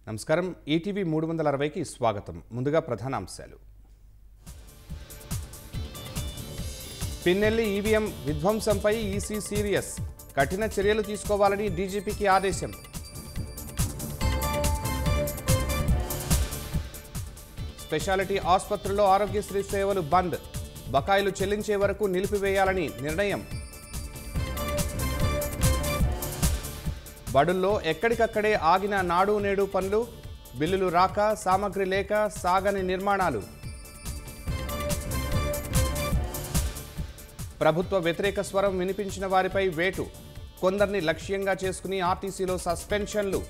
నమస్కారం ఈటీవీ మూడు వందల అరవైకి స్వాగతం ముందుగా ప్రధాన అంశాలు పిన్నెల్లి ఈవీఎం విధ్వంసంపై ఈసీ సీరియస్ కఠిన చర్యలు తీసుకోవాలని డీజీపీకి ఆదేశం స్పెషాలిటీ ఆసుపత్రుల్లో ఆరోగ్యశ్రీ సేవలు బంద్ బకాయిలు చెల్లించే వరకు నిలిపివేయాలని నిర్ణయం బడుల్లో ఎక్కడికక్కడే ఆగిన నాడు నేడు పనులు బిల్లులు రాక సామగ్రి లేక సాగని నిర్మాణాలు ప్రభుత్వ వ్యతిరేక స్వరం వినిపించిన వారిపై వేటు కొందరిని లక్ష్యంగా చేసుకుని ఆర్టీసీలో సస్పెన్షన్లు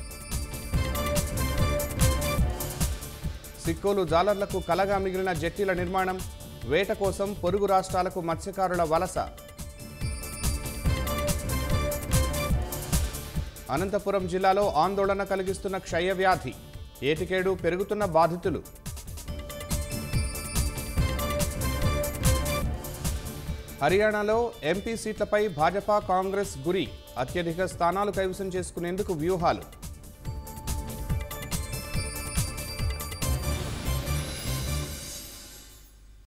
సిక్కోలు జాలర్లకు కలగా మిగిలిన జట్టీల నిర్మాణం వేట కోసం పొరుగు రాష్ట్రాలకు మత్స్యకారుల వలస అనంతపురం జిల్లాలో ఆందోళన కలిగిస్తున్న క్షయవ్యాధి ఏటికేడు పెరుగుతున్న బాధితులు హర్యానాలో ఎంపీ సీట్లపై భాజపా కాంగ్రెస్ గురి అత్యధిక స్థానాలు కైవసం చేసుకునేందుకు వ్యూహాలు